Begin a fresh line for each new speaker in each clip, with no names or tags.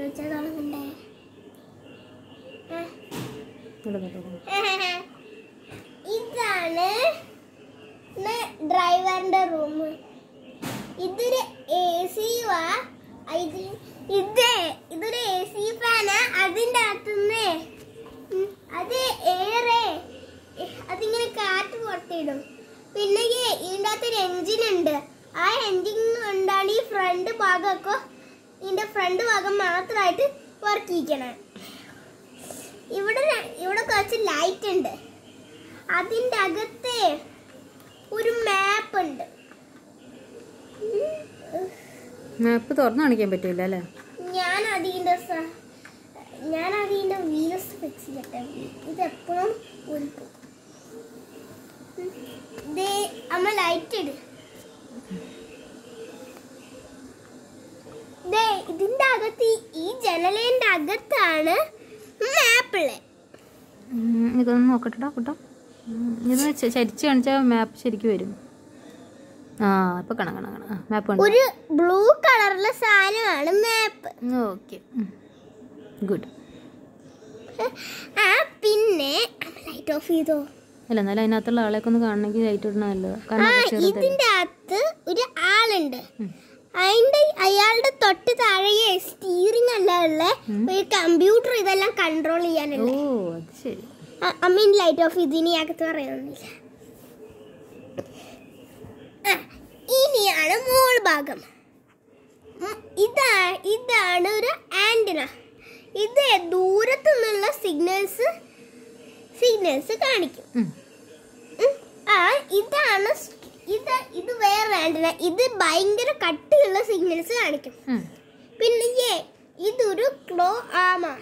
കളിച്ചാൽ തുടങ്ങണ്ടേ
തുടങ്ങ്, തുടങ്ങ്.
ഇതാണ് ഡ്രൈവറിന്റെ റൂം ഇതൊരു എ സി വാ ഇത് ഇത് ഇതൊരു എ സി ഫാനാ അതിന്റെ അകത്തുനിന്ന് ഉം, അത് ഏറെ അതിങ്ങനെ കാറ്റ് പുറത്തിടും പിന്നെ ഈ ഇതിൻ്റെ അകത്തൊരു എൻജിൻ ഉണ്ട് ആ എൻജിൻ കൊണ്ടാണ് ഈ ഫ്രണ്ട് ഭാഗമൊക്കെ ഇതിന്റെ ഫ്രണ്ട് ഭാഗം മാത്രമായിട്ട് വർക്ക് ചെയ്യിക്കണേ ഇവിടെ ര- ഇവിടെ കുറച്ച് ലൈറ്റ് ഉണ്ട് അതിന്റെ അകത്ത് ഒരു മാപ്പ് ഉണ്ട്
മാപ്പ് തുറന്നു കാണിക്കാൻ പറ്റൂല അല്ലേ
ഞാൻ അതിന്റെ സ- ഞാൻ അതിന്റെ വീൽസ് ഫിക്സ് ചെയ്യട്ടെ ഇത് എപ്പോഴും ഉരുപ്പും അമ്മ ലൈറ്റ് ഇട് ദേ ഇതിന്റെ അകത്ത് ഈ- ഈ ജനലേന്റെ അകത്താണ് മാപ്പിള്
ഉം, ഇതൊന്ന് നോക്കട്ടെടാ കുട്ടാ ഉം, ഇതൊന്ന് ച- ചരിച്ച് കാണിച്ചാൽ മാപ്പ് ശരിക്കും വരും ആ ഇപ്പൊ കാണാം കാണാം കാണാം മാപ്പ് കണ്ടു
ഒരു ബ്ലൂ കളറിലെ സാധനമാണ് മാപ്പ്
ഓക്കെ ഗുഡ്
ആ പിന്നെ ലൈറ്റ് ഓഫ് ചെയ്തോ
അല്ല എന്നാലും അതിനകത്തുള്ള ആളെയൊക്കെ ഒന്ന് കാണണമെങ്കിൽ ലൈറ്റ് ഇടണ നല്ലത്
ആ
കാരണം അത് ചെറുതല്ലേ
ഇതിന്റെ അകത്ത് ഒരു ആളുണ്ട് അതിന്റെ അയാളുടെ തൊട്ട് താഴെ സ്റ്റീറിംഗ് അല്ല ഉള്ള ഒരു കമ്പ്യൂട്ടർ ഇതെല്ലാം കൺട്രോൾ
ഓ
ചെയ്യാനുള്ള
അത് ശരി
അമ്മീൻ ലൈറ്റ് ഓഫ് ഇതിനി അകത്ത് പറയുന്നില്ല ആ, ഇനിയാണ് മോൾ ഭാഗം ഉം, ഇതാ ഇതാണ് ഒരു ആന്റിന ഇത് ദൂരത്തു നിന്നുള്ള സിഗ്നൽസ് സിഗ്നൽസ് കാണിക്കും
ഉം.
ഉം. ആ ഇതാണ് സ്- ഇത് ഇത് വേറെ ആന്റിന ഇത് ഭയങ്കര കട്ടിയുള്ള സിഗ്നൽസ് കാണിക്കും
ഉം.
പിന്നെ ഏ ഇതൊരു ക്ലോ ആമാ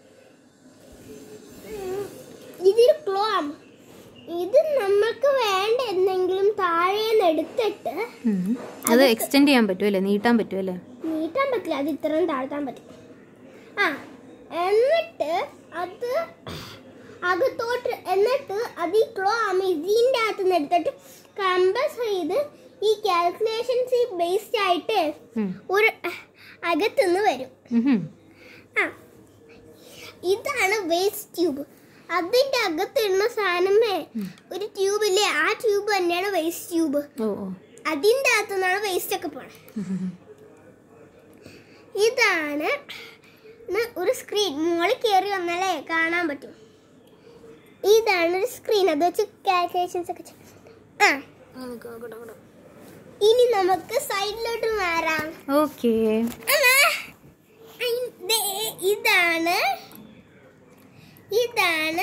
ഉം. ഇതൊരു ക്ലോ ആം ഇത് നമ്മൾക്ക് വേണ്ട എന്തെങ്കിലും താഴേന്ന് എടുത്തിട്ട്
ഉം. അത് എക്സ്റ്റെൻഡ് ചെയ്യാൻ പറ്റുമല്ലേ നീട്ടാൻ പറ്റുമല്ലേ
നീട്ടാൻ പറ്റില്ല അത് ഇത്രയും താഴ്ത്താൻ പറ്റും ആ എന്നിട്ട് അത് അകത്തോട്ട് എന്നിട്ട് അത് ഈ ക്ലോ ആമ ഇതിൻ്റെ അകത്ത് നിന്ന് എടുത്തിട്ട് കമ്പസ് ചെയ്ത് ഈ കാൽക്കുലേഷൻസ് ബേസ്ഡ് ആയിട്ട്
ഉം.
ഒരു അകത്തുനിന്ന് വരും
ഉഹും.
ആ ഇതാണ് വേസ്റ്റ് ട്യൂബ് അതിന്റെ അകത്തിടുന്ന സാധനമേ ഒരു ട്യൂബില്ലേ ആ ട്യൂബ് തന്നെയാണ് വേസ്റ്റ് ട്യൂബ്
ഓ ഓ
അതിന്റെ അകത്തു നിന്നാണ് വേസ്റ്റ് ഒക്കെ പോണത്
ഉഹും.
ഇതാണ് ന്ന് ഒരു സ്ക്രീൻ മുകളിൽ കയറി വന്നാലേ കാണാൻ പറ്റും ഇതാണ് ഒരു സ്ക്രീൻ അത് വെച്ച് കാൽക്കുലേഷൻസ് ഒക്കെ ചെയ്യും. ആ ഇനി നമുക്ക് സൈഡിലോട്ട് മാറാം
ഓക്കേ
അമ്മ, അയ്- ദേ, ഇതാണ് ഇതാണ്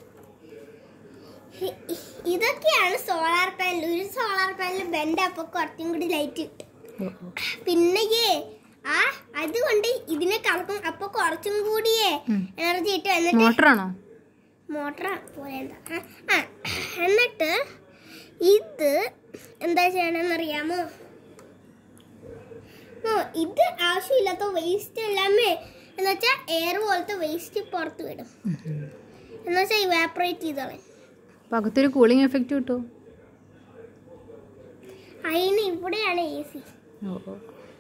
ഇ- ഇ- ഇതൊക്കെയാണ് സോളാർ പാനൽ ഒരു സോളാർ പാനൽ ബെൻഡ് അപ്പൊ കുറച്ചും കൂടി ലൈറ്റ് കിട്ടും
ഓ ഓ
പിന്നെ ഏ, ആ അതുകൊണ്ട് ഇതിനെ കറക്കും അപ്പൊ കുറച്ചും കൂടിയേ
ഉം.
എനർജി കിട്ടും എന്നിട്ട്
മോട്ടറാണോ
മോട്ടർ പോലെ എന്താ ആ, ആ, എന്നിട്ട് ഇത് എന്താ ചെയ്യണമെന്ന് അറിയാമോ ഓ ഇത് ആവശ്യമില്ലാത്ത വേസ്റ്റ് എല്ലാമേ എന്ന് വെച്ചാൽ എയർ പോലത്തെ വേസ്റ്റ് പുറത്ത് വിടും എന്ന് വെച്ചാൽ ഇവാപ്പറേറ്റ് ചെയ്തോളെ
അപ്പം അകത്തൊരു കൂളിംഗ് എഫക്റ്റ് കിട്ടുമോ
അതിന് ഇവിടെയാണ് എ സി
ഓ ഓ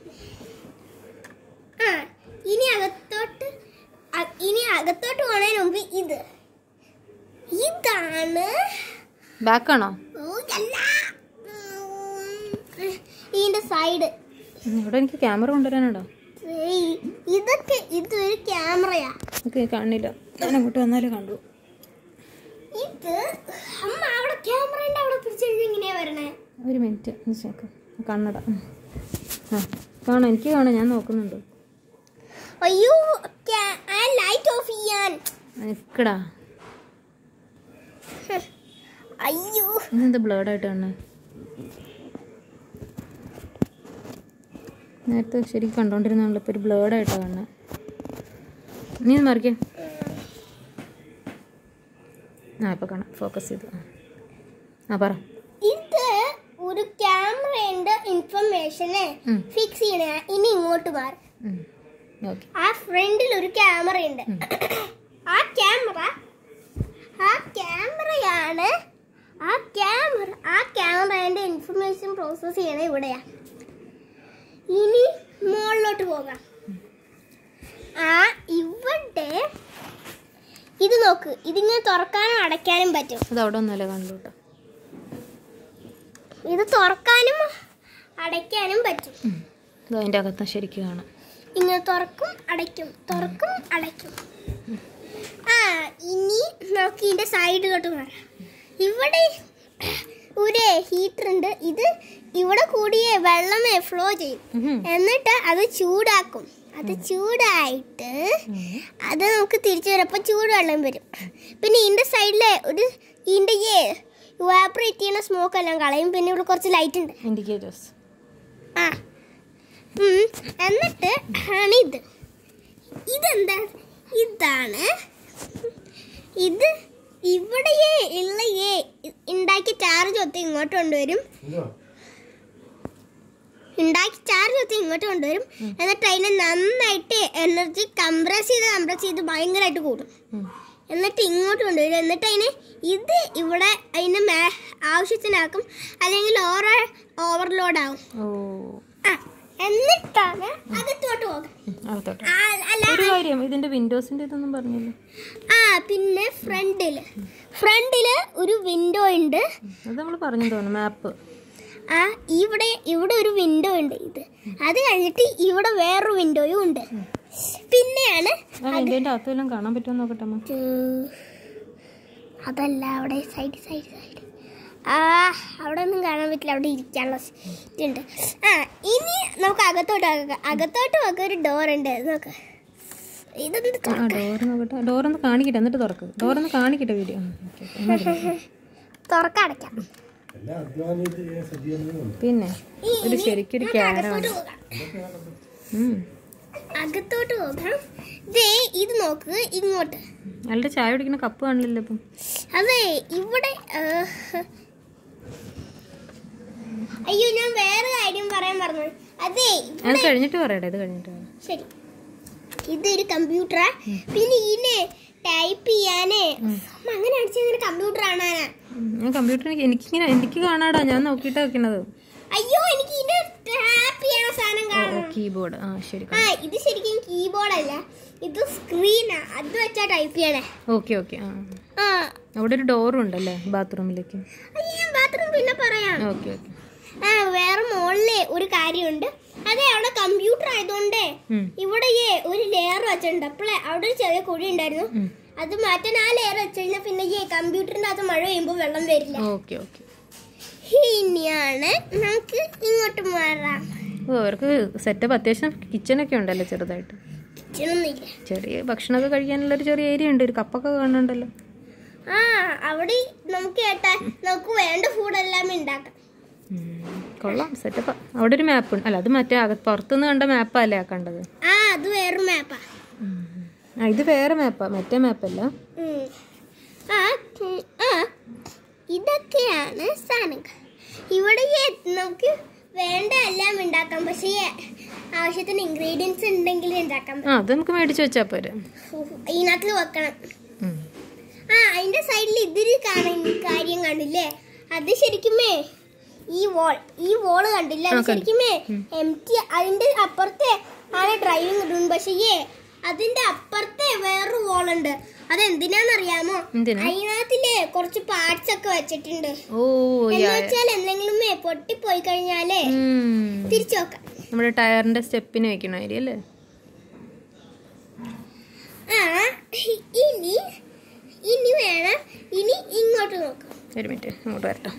ആ ഇനി അകത്തോട്ട് അ- ഇനി അകത്തോട്ട് പോണതിന് മുമ്പ് ഇത് ഇതാണ്
ബാക്കാണോ
ഓ, അല്ല. ഉം. ഇതിന്റെ സൈഡ്
ഇവിടെ എനിക്ക് ക്യാമറ കൊണ്ടുവരാനുണ്ടോ
ഏയ്, ഇതൊക്കെ ഇതൊരു ക്യാമറയാ
എനിക്ക് കാണില്ല ഞാൻ അങ്ങോട്ട് വന്നാലേ കണ്ടു
ഇത് അമ്മ അവിടെ ക്യാമറയുടെ അവിടെ പിടിച്ചെഴുതി എങ്ങനെയാ വരണേ
ഒരു മിനിറ്റ് ഒന്ന് ചേക്ക് കണ്ണട ഉം. ആ കാണാം എനിക്ക് കാണാം ഞാൻ നോക്കുന്നുണ്ട്
അയ്യോ ക്യാ- ആ ലൈറ്റ് ഓഫ് ചെയ്യാൻ
നിൽക്കടാ
അയ്യോ
ഇതെന്താ ബ്ലേഡായിട്ട് കാണണേ നേരത്തെ ശരിക്കും കണ്ടോണ്ടിരുന്നാണല്ലോ ഇപ്പോൾ ഒരു ബ്ലേഡായിട്ടാണ് കാണണേ നീ ഒന്ന് മറിക്കേ ആ ഇപ്പം കാണാം ഫോക്കസ് ചെയ്തു ആ. ആ പറ
ഇത് ഒരു ക്യാമറയുടെ ഇൻഫർമേഷനെ
ഉം.
ഫിക്സ് ചെയ്യണ ഇനി ഇങ്ങോട്ട് മാറും
ഓക്കെ
ആ ഫ്രണ്ടിൽ ഒരു ക്യാമറ ഉണ്ട് ആ ക്യാമറ ആ ക്യാമറയാണ് ആ ക്യാമറ ആ ക്യാമറയുടെ ഇൻഫർമേഷൻ പ്രോസസ് ചെയ്യണ ഇവിടെയാ ഇനി മുകളിലോട്ട് പോകാം ആ ഇവിടെ ഇത് നോക്ക് ഇതിങ്ങനെ തുറക്കാനും അടയ്ക്കാനും പറ്റും
അത് അവിടെ ഒന്നുമല്ല കണ്ടു കേട്ടോ
ഇത് തുറക്കാനും അടയ്ക്കാനും പറ്റും
ഇത് അതിൻ്റെ അകത്ത് ശരിക്കും കാണാം
ഇങ്ങനെ തുറക്കും അടയ്ക്കും തുറക്കും അടയ്ക്കും ആ ഇനി നമുക്ക് ഇതിന്റെ സൈഡിലോട്ട് മാറാം ഇവിടെ ഒരു ഹീറ്റർ ഉണ്ട് ഇത് ഇവിടെ കൂടിയേ വെള്ളമേ ഫ്ലോ ചെയ്യും
ഉം.
എന്നിട്ട് അത് ചൂടാക്കും അത് ചൂടായിട്ട് അത് നമുക്ക് തിരിച്ചു വരും അപ്പം ചൂടുവെള്ളം വരും പിന്നെ ഇതിൻ്റെ സൈഡിലെ ഒരു ഇതിൻ്റെ ഇവാപ്പറേറ്റ് ചെയ്യുന്ന സ്മോക്ക് എല്ലാം കളയും പിന്നെ ഇവിടെ കുറച്ച് ലൈറ്റ് ഉണ്ട്
ഇൻഡിക്കേറ്റേഴ്സ്
ആ ഉം. എന്നിട്ട് ആണ് ഇത് ഇതെന്താ ഇതാണ് ഇത് ഇവിടെയേ ഉള്ളയേ ഉണ്ടാക്കി ചാർജ് ഒത്ത് ഇങ്ങോട്ട് കൊണ്ടുവരും ഉണ്ടാക്കി ചാർജ് ഒത്ത് ഇങ്ങോട്ട് കൊണ്ടുവരും എന്നിട്ട് അതിനെ നന്നായിട്ട് എനർജി കംപ്രസ് ചെയ്ത് കംപ്രസ് ചെയ്ത് ഭയങ്കരമായിട്ട് കൂടും എന്നിട്ട് ഇങ്ങോട്ട് കൊണ്ടുവരും എന്നിട്ട് അതിന് ഇത് ഇവിടെ അതിന് മേ ആവശ്യത്തിനാക്കും അല്ലെങ്കിൽ ഓവർ ഓവർലോഡ് ആവും
ഓ
ആ, എന്നിട്ടാണ് അകത്തോട്ട് പോകാം
ഉം, അകത്തോട്ട്
ആ, അല്ല
ഒരു കാര്യം ഇതിന്റെ വിൻഡോസിന്റെ ഇതൊന്നും പറഞ്ഞില്ല
ആ പിന്നെ ഫ്രണ്ടില് ഫ്രണ്ടില് ഒരു വിൻഡോ ഉണ്ട്
അത് നമ്മൾ പറഞ്ഞു തോന്നുന്നു മാപ്പ്
ആ ഇവിടെ ഇവിടെ ഒരു വിൻഡോ ഉണ്ട് ഇത് അത് കഴിഞ്ഞിട്ട് ഇവിടെ വേറൊരു വിൻഡോയും ഉണ്ട് പിന്നെയാണ്
ആ വിൻഡോന്റെ അകത്ത് വല്ലതും കാണാൻ പറ്റുമോ നോക്കട്ടെ അമ്മ
ഇത് അതല്ല അവിടെ സൈഡ് സൈഡ് സൈഡ് ആ അവിടെ ഒന്നും കാണാൻ പറ്റില്ല അവിടെ ഇരിക്കാനുള്ള ഇതുണ്ട് ആ ഇനി നമുക്ക് അകത്തോട്ട് നോക്കാം അകത്തോട്ട് നോക്കാം ഒരു ഡോർ ഉണ്ട് ഇത് നോക്ക് ഇതൊന്ന്
ആ ഡോർ നോക്കട്ടെ ഡോറൊന്ന് കാണിക്കട്ടെ എന്നിട്ട് തുറക്ക് ഡോറൊന്ന് കാണിക്കട്ടെ വീഡിയോ
തുറക്കാം അടയ്ക്കാം
പിന്നെ ഒരു ശരിക്കൊരു ക്യാമറ
അകത്തോട്ട് പോകാം അകത്തോട്ട് പോകാം ദേ ഇത് നോക്ക് ഇങ്ങോട്ട്
അയാളുടെ ചായ കുടിക്കുന്ന കപ്പ് കാണില്ലല്ലോ ഇപ്പം
അതെ ഇവിടെ ആ, അയ്യോ ഞാൻ വേറെ കാര്യം പറയാൻ പറഞ്ഞു അതെ
അത് കഴിഞ്ഞിട്ട് പറയട്ടെ ഇത് കഴിഞ്ഞിട്ട് പറയാം
ശരി ഇതൊരു കമ്പ്യൂട്ടറാ പിന്നെ ഇതിനെ ടൈപ്പ് ചെയ്യാനേ അമ്മ, അങ്ങനെ അടിച്ചങ്ങനെ കമ്പ്യൂട്ടർ കാണാനാ
ഉം, ഞാൻ കമ്പ്യൂട്ടറിന് എനിക്കിങ്ങനെ എനിക്ക് കാണാടാ ഞാൻ നോക്കിയിട്ടാ വെക്കണത്
അയ്യോ എനിക്ക് ഇതിന്റെ ടാപ്പ് ചെയ്യണ സാധനം
ഓ
കാണണം
കീബോർഡ് ആ ശരി
ആ ഇത് ശരിക്കും കീബോർഡ് അല്ല ഇത് സ്ക്രീനാ അത് വെച്ചാ ടൈപ്പ് ചെയ്യണേ
ഓക്കെ ഓക്കെ ആ
ആ
അവിടെ ഒരു ഡോറും ഉണ്ടല്ലേ ബാത്റൂമിലേക്ക്
അയ്യോ ഞാൻ ബാത്റൂം പിന്നെ പറയാം
ഓക്കെ ഓക്കെ
ആ വേറെ മുകളിലെ ഒരു കാര്യമുണ്ട് അതെ അവിടെ കമ്പ്യൂട്ടർ ആയതുകൊണ്ട്
ഉം.
ഇവിടെ ഈ ഒരു ലെയർ വെച്ചിട്ടുണ്ട് അപ്പോഴേ അവിടെ ഒരു ചെറിയ കുഴി ഉണ്ടായിരുന്നു അത് മാറ്റാൻ ആ ലെയർ വെച്ച് കഴിഞ്ഞാൽ പിന്നെ ഈ കമ്പ്യൂട്ടറിന്റെ അകത്ത് മഴ പെയ്യുമ്പോൾ വെള്ളം വരില്ല
ഓക്കെ ഓക്കെ
ഇനിയാണ് നമുക്ക് ഇങ്ങോട്ട് മാറാം
ഓ അവർക്ക് സെറ്റപ്പ് അത്യാവശ്യം കിച്ചണൊക്കെ ഉണ്ടല്ലോ ചെറുതായിട്ട്
കിച്ചണൊന്നുമില്ല
ചെറിയ ഭക്ഷണമൊക്കെ കഴിക്കാനുള്ള ഒരു ചെറിയ ഏരിയ ഉണ്ട് ഒരു കപ്പൊക്കെ കാണുന്നുണ്ടല്ലോ
ആ അവിടെ നമുക്ക് കേട്ടാ നമുക്ക് വേണ്ട ഫുഡെല്ലാം ഉണ്ടാക്കാം
ഉം, കൊള്ളാം സെറ്റപ്പ് അവിടെ ഒരു മാപ്പ് ഉണ്ട് അല്ല അത് മറ്റേ അകത്ത് പുറത്തുനിന്ന് കണ്ട മാപ്പല്ലേ ആ കണ്ടത്
ആ അത് വേറൊരു മാപ്പാ
ആ ഇത് വേറെ മാപ്പാ മറ്റേ മാപ്പല്ല
ഉം. ആ ഉം, ആ ഇതൊക്കെയാണ് സാധനങ്ങൾ ഇവിടെ ഈ നമുക്ക് വേണ്ട എല്ലാം ഉണ്ടാക്കാം പക്ഷേ ആവശ്യത്തിന് ഇൻഗ്രീഡിയൻസ് ഉണ്ടെങ്കിൽ ഉണ്ടാക്കാൻ
ആ അത് നമുക്ക് മേടിച്ച് വെച്ചാൽ പോരെ
പറ്റും ഇതിനകത്ത് വെക്കണം
ഉം.
ആ അതിന്റെ സൈഡിൽ ഇതിൽ കാണുന്ന കാര്യം കണ്ടില്ലേ അത് ശരിക്കുമേ ഈ വോൾ ഈ വോള് കണ്ടില്ല അത്
ആ, കണ്ടു.
ശരിക്കുമേ എം ടി അതിന്റെ അപ്പുറത്തെ ആണ് ഡ്രൈവിംഗ് റൂം പക്ഷേ അതിന്റെ അപ്പുറത്തെ വേറൊരു വോൾ ഉണ്ട് അത് എന്തിനാന്നറിയാമോ
എന്തിനാ?
അതിനകത്തില്ലേ കുറച്ച് പാർട്സ് ഒക്കെ വെച്ചിട്ടുണ്ട്
ഓ
എന്ന്
യാ
വെച്ചാൽ എന്തെങ്കിലുമേ പൊട്ടിപ്പോയി കഴിഞ്ഞാലേ
ഉം.
തിരിച്ചു നോക്കാം
നമ്മുടെ ടയറിന്റെ സ്റ്റെപ്പിന് വെക്കണ ഏരിയ അല്ലേ
ആ ഇനി ഇനി വേണം ഇനി ഇങ്ങോട്ട് നോക്കാം
ഒരു മിനിറ്റ് അങ്ങോട്ട് വരട്ടെ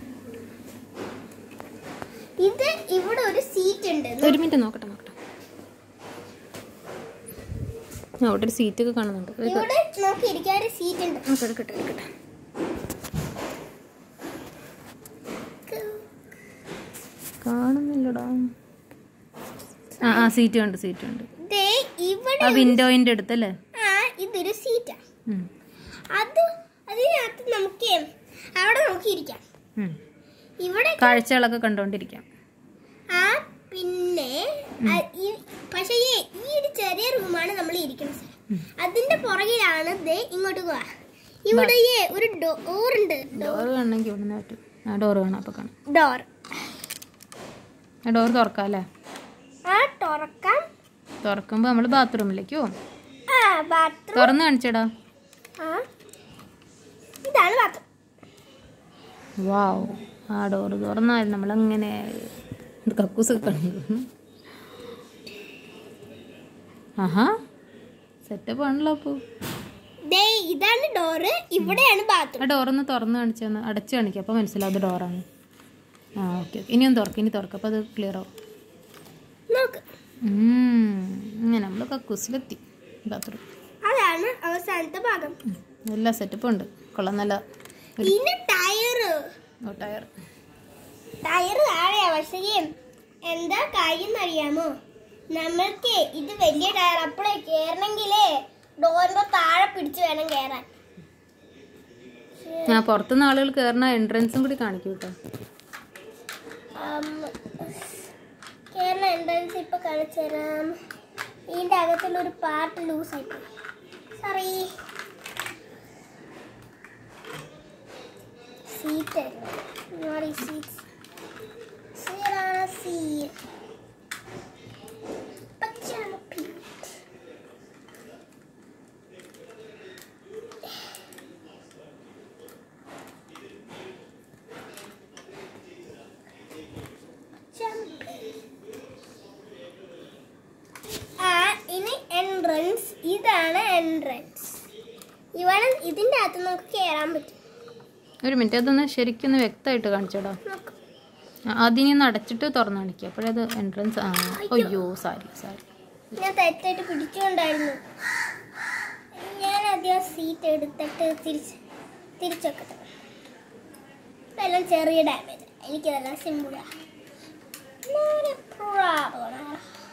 ഇത് ഇവിടെ ഒരു സീറ്റ് ഉണ്ട്
ഒരു മിനിറ്റ് നോക്കട്ടെ നോക്കട്ടെ ആ, അവിടെ ഒരു സീറ്റ് ഒക്കെ കാണുന്നുണ്ട് അത്
ഇവിടെ നമുക്ക് ഇരിക്കാൻ ഒരു സീറ്റ് ഉണ്ട്
നമുക്ക് എടുക്കട്ടെ എടുക്കട്ടെ കാണുന്നില്ലടാ ആ ആ സീറ്റ് കണ്ട് സീറ്റ് കണ്ട്
ദേ ഇവിടെ
ആ വിൻഡോയിന്റെ അടുത്തല്ലേ
ആ ഇതൊരു സീറ്റാ
ഉം.
അത് അതിനകത്ത് നമുക്ക് അവിടെ നമുക്ക് ഇരിക്കാം
ഉം.
ഇവിടെ
കാഴ്ചകളൊക്കെ കണ്ടോണ്ടിരിക്കാം
ആ പിന്നെ ആ, ഈ- പക്ഷേ ഈ ഈ ഒരു ചെറിയ റൂമാണ് നമ്മൾ ഇരിക്കുന്ന സ്ഥലം അതിന്റെ പുറകിലാണ് ദേ ഇങ്ങോട്ട് പോവാ ഇവിടെ ഈ ഒരു ഡോർ ഉണ്ട്
ഡോർ കാണണമെങ്കിൽ ഇവിടെ നിന്ന് പറ്റും ആ ഡോർ കാണാം അപ്പൊ കാണാം
ഡോർ
ആ ഡോർ തുറക്കാം അല്ലേ
ആ തുറക്കാം
തുറക്കുമ്പോൾ നമ്മൾ ബാത്റൂമിലേക്ക് പോകും
ബാത്റൂം
തുറന്ന് കാണിച്ചടാ
ആ ഇതാണ് ബാത്റൂം
വാവ് ആ ഡോറ് തുറന്നാൽ നമ്മളങ്ങനെ ഇത് കക്കൂസൊക്കെ കണ്ടു ആഹാ സെറ്റപ്പ് ആണല്ലോ അപ്പോൾ
ദേ ഇതാണ് ഡോറ് ഇവിടെയാണ് ബാത്റൂം
ആ ഡോറൊന്ന് തുറന്ന് കാണിച്ചൊന്ന് അടച്ച് കാണിക്കുക അപ്പോൾ മനസ്സിലാവും അത് ഡോറാണ് ആ ഓക്കെ ഓക്കെ ഇനിയൊന്ന് തുറക്കും ഇനി തുറക്കും അപ്പോൾ അത് ക്ലിയർ ആവും
നോക്ക്
ഉം. അങ്ങനെ നമ്മൾ കക്കൂസിലെത്തി ബാത്റൂം
അതാണ് അവസാനത്തെ ഭാഗം
എല്ലാ സെറ്റപ്പും ഉണ്ട് കൊള്ളാം നല്ല
പിന്നെ ടയറ്
ഓ, ടയർ
ടയറ് താഴെയാ പക്ഷേ എന്താ കാര്യം അറിയാമോ നമ്മൾക്ക് ഇത് വലിയ ടയർ അപ്പോഴേ കേറണമെങ്കിലേ ഡോറിന്റെ താഴെ പിടിച്ചു വേണം കേറാൻ
ആ പുറത്തുനിന്ന് ആളുകൾ കയറുന്ന എൻട്രൻസും കൂടി കാണിക്കും കേട്ടോ
കേരള എൻട്രൻസ് ഇപ്പൊ കാണിച്ചു തരാം ഇതിന്റെ അകത്തുള്ള ഒരു പാർട്ട് ലൂസ് ആയി സോറി സീറ്റ് സീറ്റ് സീറ്റ് പച്ചാമപ്പി ആ ഇനി എൻട്രൻസ് ഇതാണ് എൻട്രൻസ് ഇവണ് ഇതിന്റെ അകത്ത് നമുക്ക് കേറാൻ പറ്റും
ഒരു മിനിറ്റ് അതൊന്ന് ശരിക്കൊന്ന് വ്യക്തമായിട്ട് കാണിച്ചോടാ
നോക്ക്.
അതിനെ ഒന്ന് അടച്ചിട്ട് തുറന്ന് കാണിക്കുക അപ്പോഴത് എൻട്രൻസ് ആ അയ്യോ സാരി സാരി
ഞാൻ തെറ്റായിട്ട് പിടിച്ചുകൊണ്ടായിരുന്നു ഞാൻ ആദ്യം സീറ്റ് എടുത്തിട്ട് തിരിച്ച് തിരിച്ചൊക്കട്ടെ ഇതെല്ലാം ചെറിയ ഡാമേജ് എനിക്കിതെല്ലാം സിമ്പിളാ പ്രോബ്ലം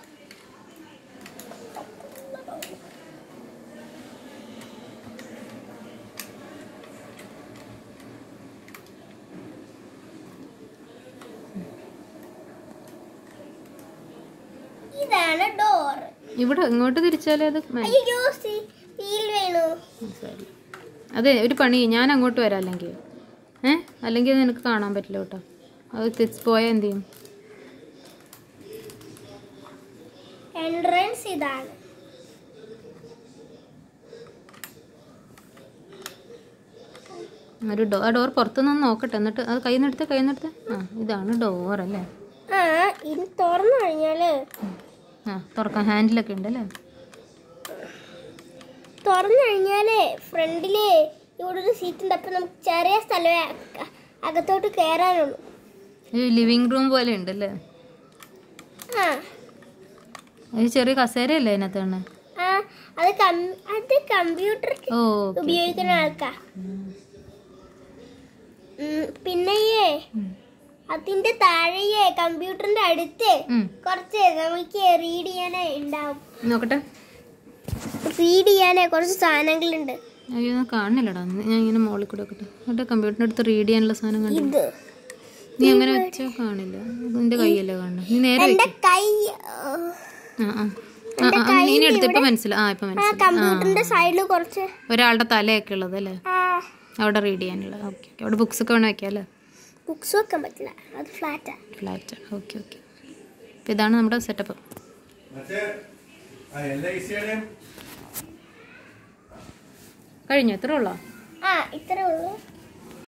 ഇതാണ് ഡോർ
ഇവിടെ ഇങ്ങോട്ട് തിരിച്ചാലേ അത് മ-
അയ്യോ വീൽ വീണു
സാരി അതെ ഒരു പണി ഞാൻ അങ്ങോട്ട് വരാം അല്ലെങ്കിൽ ഏ അല്ലെങ്കിൽ അത് നിനക്ക് കാണാൻ പറ്റില്ല കേട്ടോ അത് തിരിച്ച് പോയാൽ എന്ത് ചെയ്യും
എൻട്രൻസ് ഇതാണ്
ഒരു ഡോ ആ ഡോർ പുറത്തുനിന്ന് നോക്കട്ടെ എന്നിട്ട് അത് കയ്യിൽ നിന്ന് എടുത്ത് കയ്യിൽ നിന്ന് എടുത്ത് ആ ഇതാണ് ഡോർ അല്ലേ
ആ ഇത് തുറന്നു കഴിഞ്ഞാല്
ആ തുറക്കാൻ ഹാൻഡിലൊക്കെ ഉണ്ട് അല്ലേ
തുറന്നു കഴിഞ്ഞാല് ഫ്രണ്ടില് ഇവിടെ ഒരു സീറ്റ് ഉണ്ട് അപ്പൊ നമുക്ക് ചെറിയ സ്ഥലമേ അക- അകത്തോട്ട് കയറാനുള്ളൂ
ഒരു ലിവിങ് റൂം പോലെ ഉണ്ട് അല്ലേ
ആ
ഒരു ചെറിയ കസേരയല്ലേ അതിനകത്താണ്
ആ അത് കം- അത് കമ്പ്യൂട്ടർ
ഓ
ഉപയോഗിക്കുന്ന ആൾക്കാ ഉം, പിന്നെയേ അതിന്റെ താഴെയേ കമ്പ്യൂട്ടറിന്റെ അടുത്ത് കുറച്ച് നമുക്ക് റീഡ് ചെയ്യാനേ ഉണ്ടാവും
നോക്കട്ടെ
റീഡ് ചെയ്യാനേ കുറച്ച് സാധനങ്ങളുണ്ട്
അയ്യോ ഞാൻ കാണുന്നില്ലടാ ഞാൻ ഇങ്ങനെ മോളിൽ കൂടെ നോക്കട്ടെ എന്നിട്ട് കമ്പ്യൂട്ടറിൻ്റെ അടുത്ത് റീഡ് ചെയ്യാനുള്ള സാധനം കണ്ടു
ഇത്
നീ അങ്ങനെ വെച്ചാൽ കാണില്ല നിന്റെ കൈയല്ലേ കാണുന്നത് നീ നേരെ
എന്റെ
വെക്ക്.
കൈ
ആ ആ ആ ആ, ആ, ആ, ഇനി എടുത്ത് ഇപ്പൊ മനസ്സിലായി ആ ഇപ്പൊ
ആ
മനസ്സിലായി
കമ്പ്യൂട്ടറിന്റെ സൈഡിൽ കുറച്ച്
ഒരാളുടെ തലയൊക്കെ ഉള്ളത് അല്ലേ
ആ
അവിടെ റീഡ് ചെയ്യാനുള്ളത് ഓക്കെ ഓക്കെ അവിടെ ബുക്സ് ഒക്കെ വേണം വെക്കാം അല്ലേ
ബുക്സ് വെക്കാൻ പറ്റില്ല അത് ഫ്ലാറ്റാ
ഫ്ലാറ്റ് ഓക്കെ ഓക്കെ അപ്പം ഇതാണ് നമ്മുടെ സെറ്റപ്പ്
മറ്റേ ആ എൽ ഐ സിയുടെയും
കഴിഞ്ഞു എത്ര ഉള്ളോ
ആ ഇത്രേ ഉള്ളൂ